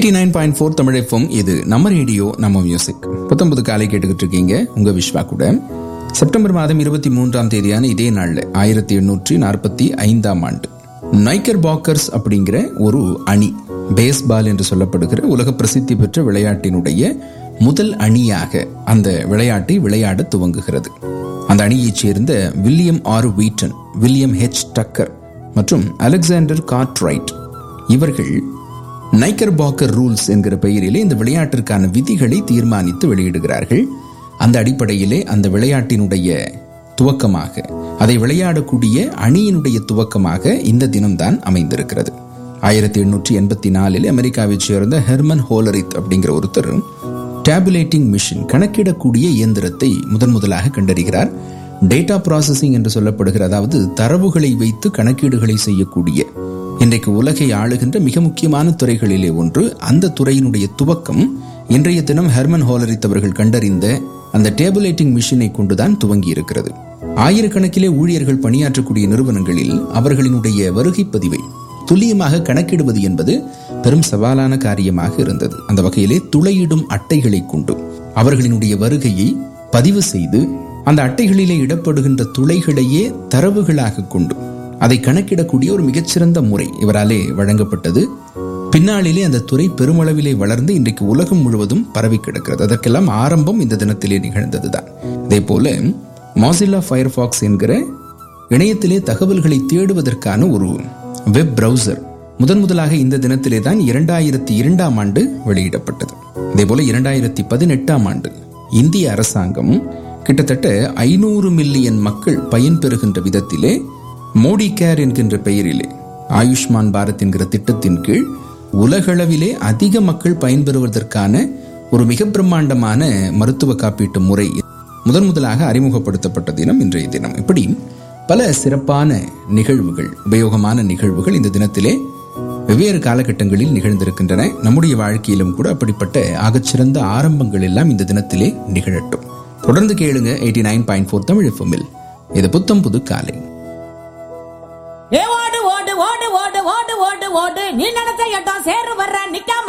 eighty nine point four தமிழப்பம் இது நம்ம ரேடியோ நம்ம மியூசிக் புத்தம்பது காலை கேட்டுக்கிட்டு இருக்கீங்க உங்க விஸ்வா கூட செப்டம்பர் மாதம் இருபத்தி மூன்றாம் தேதியான இதே நாள்ல ஆயிரத்தி எண்ணூற்றி நாற்பத்தி ஐந்தாம் ஆண்டு நைக்கர் பாக்கர்ஸ் அப்படிங்கிற ஒரு அணி பேஸ்பால் என்று சொல்லப்படுகிற உலக பிரசித்தி பெற்ற விளையாட்டினுடைய முதல் அணியாக அந்த விளையாட்டை விளையாட துவங்குகிறது அந்த அணியைச் சேர்ந்த William R Wheaton William H Tucker மற்றும் அலெக்சாண்டர் கார்ட்ரைட் இவர்கள் நைக்கர் பாக்கர் ரூல்ஸ் என்கிற பெயரிலே இந்த விளையாட்டிற்கான விதிகளை தீர்மானித்து வெளியிடுகிறார்கள் அந்த அடிப்படையிலே அந்த விளையாட்டினுடைய துவக்கமாக அதை விளையாடக்கூடிய அணியினுடைய துவக்கமாக இந்த தினம்தான் அமைந்திருக்கிறது ஆயிரத்தி எண்ணூற்றி எண்பத்தி நாலில் அமெரிக்காவைச் சேர்ந்த ஹெர்மன் ஹோலரித் அப்படிங்கிற ஒருத்தர் டேபுலேட்டிங் மிஷின் கணக்கிடக்கூடிய இயந்திரத்தை முதன் முதலாக கண்டறிகிறார் டேட்டா ப்ராசஸிங் என்று சொல்லப்படுகிற அதாவது தரவுகளை வைத்து கணக்கீடுகளை செய்யக்கூடிய இன்றைக்கு உலகை ஆளுகின்ற மிக முக்கியமான துறைகளிலே ஒன்று அந்த துறையினுடைய துவக்கம் இன்றைய தினம் ஹெர்மன் ஹோலரித் அவர்கள் கண்டறிந்த அந்த டேபுலேட்டிங் மிஷினை கொண்டுதான் துவங்கி இருக்கிறது ஆயிரக்கணக்கிலே ஊழியர்கள் பணியாற்றக்கூடிய நிறுவனங்களில் அவர்களினுடைய வருகை பதிவை துல்லியமாக கணக்கிடுவது என்பது பெரும் சவாலான காரியமாக இருந்தது அந்த வகையிலே துளையிடும் அட்டைகளை கொண்டு அவர்களினுடைய வருகையை பதிவு செய்து அந்த அட்டைகளிலே இடப்படுகின்ற துளைகளையே தரவுகளாக கொண்டு அதை கணக்கிடக்கூடிய ஒரு மிகச்சிறந்த முறை இவராலே வழங்கப்பட்டது பின்னாளிலே அந்த துறை பெருமளவிலே வளர்ந்து இன்றைக்கு உலகம் முழுவதும் பரவி கிடக்கிறது அதற்கெல்லாம் ஆரம்பம் இந்த தினத்திலே நிகழ்ந்ததுதான் இதே போல மாசில்லா ஃபயர்பாக்ஸ் என்கிற இணையத்திலே தகவல்களை தேடுவதற்கான ஒரு வெப் பிரவுசர் முதன் முதலாக இந்த தினத்திலே தான் இரண்டாயிரத்தி இரண்டாம் ஆண்டு வெளியிடப்பட்டது இதே போல இரண்டாயிரத்தி பதினெட்டாம் ஆண்டு இந்திய அரசாங்கம் கிட்டத்தட்ட ஐநூறு மில்லியன் மக்கள் பயன்பெறுகின்ற விதத்திலே மோடி கேர் என்கின்ற பெயரிலே ஆயுஷ்மான் பாரத் என்கிற திட்டத்தின் கீழ் உலகளவிலே அதிக மக்கள் பயன்பெறுவதற்கான ஒரு மிக பிரம்மாண்டமான மருத்துவ காப்பீட்டு முறை முதன் முதலாக அறிமுகப்படுத்தப்பட்ட தினம் இன்றைய தினம் இப்படி பல சிறப்பான நிகழ்வுகள் உபயோகமான நிகழ்வுகள் இந்த தினத்திலே வெவ்வேறு காலகட்டங்களில் நிகழ்ந்திருக்கின்றன நம்முடைய வாழ்க்கையிலும் கூட அப்படிப்பட்ட ஆகச்சிறந்த ஆரம்பங்கள் எல்லாம் இந்த தினத்திலே நிகழட்டும் தொடர்ந்து கேளுங்க eighty nine point four Tamil எஃப்எம்மில் இது புத்தம் புது காலை ஏ ஓடு ஓடு ஓடு ஓடு ஓடு ஓடு ஓடு நீ நினைச்ச இடம் சேரு வர்ற நிக்காம